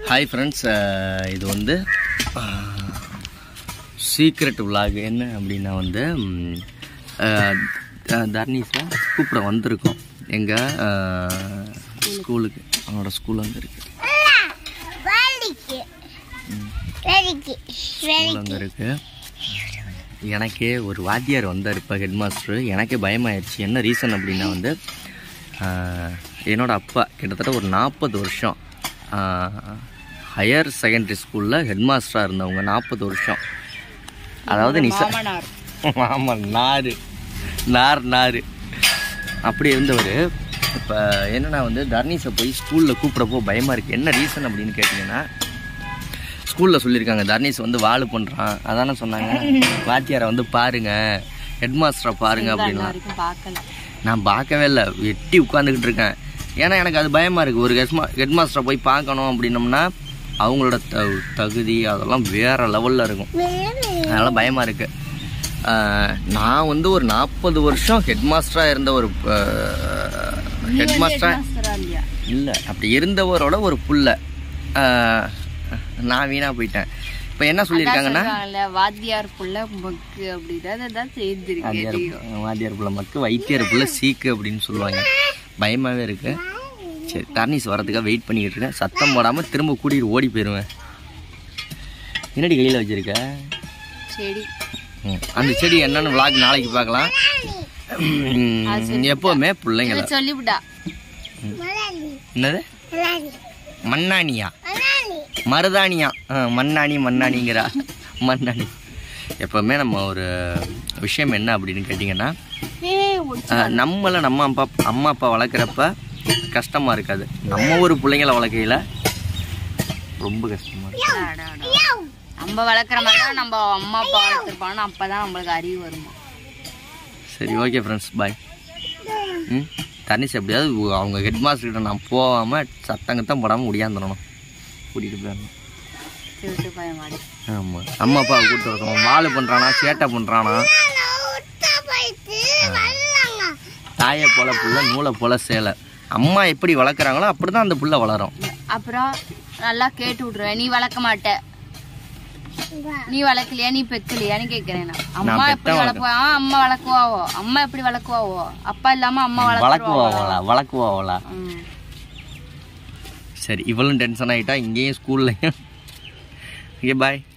Hi friends இது வந்து secret vlog என்ன அப்படின்னா வந்து ம், அஹ், த- தர்ணீஸை கூப்பிட வந்திருக்கோம் எங்கள் ஸ்கூலுக்கு அவனோட ஸ்கூல் அங்கே இருக்கு வேலைக்கு வேலைக்கு ஸ்கூல் அங்கே இருக்கு எனக்கே ஒரு வாத்தியார் வந்தார் இப்போ ஹெட் மாஸ்டர் எனக்கே பயமாயிடுச்சு என்ன ரீசன் அப்படின்னா வந்து ஆஹ், என்னோட அப்பா கிட்டத்தட்ட ஒரு நாற்பது வருஷம் ஹையர் செகண்டரி ஸ்கூலில் ஹெட் மாஸ்டராக இருந்தவங்க நாற்பது வருஷம் அதாவது நிசா ஆமாம் நார் நார் நார் அப்படி இருந்தவர் இப்போ என்னன்னா வந்து தர்ணீஸை போய் ஸ்கூலில் கூப்பிட்றப்போ பயமாக இருக்குது என்ன ரீசன் அப்படின்னு கேட்டிங்கன்னா ஸ்கூலில் சொல்லியிருக்காங்க தர்ணீஸ் வந்து வாழு பண்ணுறான் அதானே சொன்னாங்க வாத்தியாரை வந்து பாருங்க ஹெட் மாஸ்டரை பாருங்க அப்படின்லாம் வரைக்கும் பார்க்கல நான் பார்க்கவே இல்லை வெட்டி உட்காந்துக்கிட்டு இருக்கேன் ஏன்னா எனக்கு அது பயமாக இருக்குது ஒரு ஹெட்மா ஹெட் மாஸ்டரை போய் பார்க்கணும் அப்படின்னம்னா அவங்களோட த தகுதி அதெல்லாம் வேறு லெவலில் இருக்கும் அதனால் பயமாக இருக்குது நான் வந்து ஒரு நாற்பது வருஷம் ஹெட் மாஸ்டராக இருந்த ஒரு ஹெட் மாஸ்டராக மாஸ்டரா இல்லையா இல்லை அப்படி இருந்தவரோட ஒரு புள்ள ஆஹ், நான் வீணாக போயிட்டேன் இப்போ என்ன சொல்லியிருக்காங்கன்னா சொல்றாங்கல்ல, வாத்தியார் புள்ள மக்கு அப்படிதான் அதான் சேர்ந்துருக்கு வாத்தியார் வாத்தியார் புள்ள மக்கு வைத்தியார் புள்ள சீக்கு அப்படின்னு சொல்லுவாங்க பயமாகவே இருக்கு சரி டர்னிஸ் வரதுக்காக வெயிட் பண்ணிக்கிட்டு இருக்கேன் சத்தம் போடாமல் திரும்ப கூட்டிகிட்டு ஓடி போயிடுவேன் என்னடி கையில் வச்சிருக்க செடி ம், அந்த செடி என்னன்னு vlog நாளைக்கு பார்க்கலாம் ம், எப்போவுமே பிள்ளைங்கள இதை சொல்லிவிட்டா என்னது மலாலி மண்ணாணியா மலாலி மருதாணியா ஆ, மண்ணாணி மண்ணாணிங்கிறா மண்ணாணி எப்போவுமே நம்ம ஒரு விஷயம் என்ன அப்படின்னு கேட்டிங்கன்னா ஆ, நம்மளை நம்ம அப்பா அம்மா அப்பா வளர்க்குறப்ப கஷ்டமாக இருக்காது நம்ம ஒரு பிள்ளைங்கள வளர்க்கையில் ரொம்ப கஷ்டமாக இருக்கும் நம்ம வளர்க்குற மாதிரி தான் நம்ம அம்மா அப்பா வளர்த்துருப்பாங்க அப்பதான் நம்மளுக்கு அறிவு வருமா சரி ஓகே ஃப்ரெண்ட்ஸ் பாய் ம் தனிஷ் எப்படியாவது உ- அவங்க ஹெட் மாஸ்டர்கிட்ட நான் போகாமல் சத்தங்கத்தான் போடாமல் முடியாந்துடணும் கூட்டிகிட்டு போயிடணும் திருட்டு பையன் மாடி ஆமாம் அம்மா அப்பாவை கூப்பிட்டு வரணும் வாழை பண்ணுறானா சேட்டை பண்ணுறானா விட்டா போயிட்டு வரலாங்க தாயை போல புள்ள நூலை போல சேலை அம்மா எப்படி வளர்க்குறாங்களோ அப்படி தான் அந்த புள்ள வளரும் அப்புறம் நல்லா கேட்டு விட்டுருவேன் நீ வளர்க்க மாட்ட நீ வளர்க்கலையா நீ பெக்கலையான்னு கேக்குறேன் நான். அம்மா எப்படி பெத்தேன் வளர்க்குவா ஆ, அம்மா வளர்க்குவாவோ அம்மா எப்படி வளர்க்குவாவோ அப்பா இல்லாம அம்மா வளர்க்குவா வளர்க்குவாவளா வளர்க்குவாவளா சரி இவளும் டென்ஷன் ஆகிட்டா இங்கேயும் ஸ்கூல்லையும் ஓகே பாய்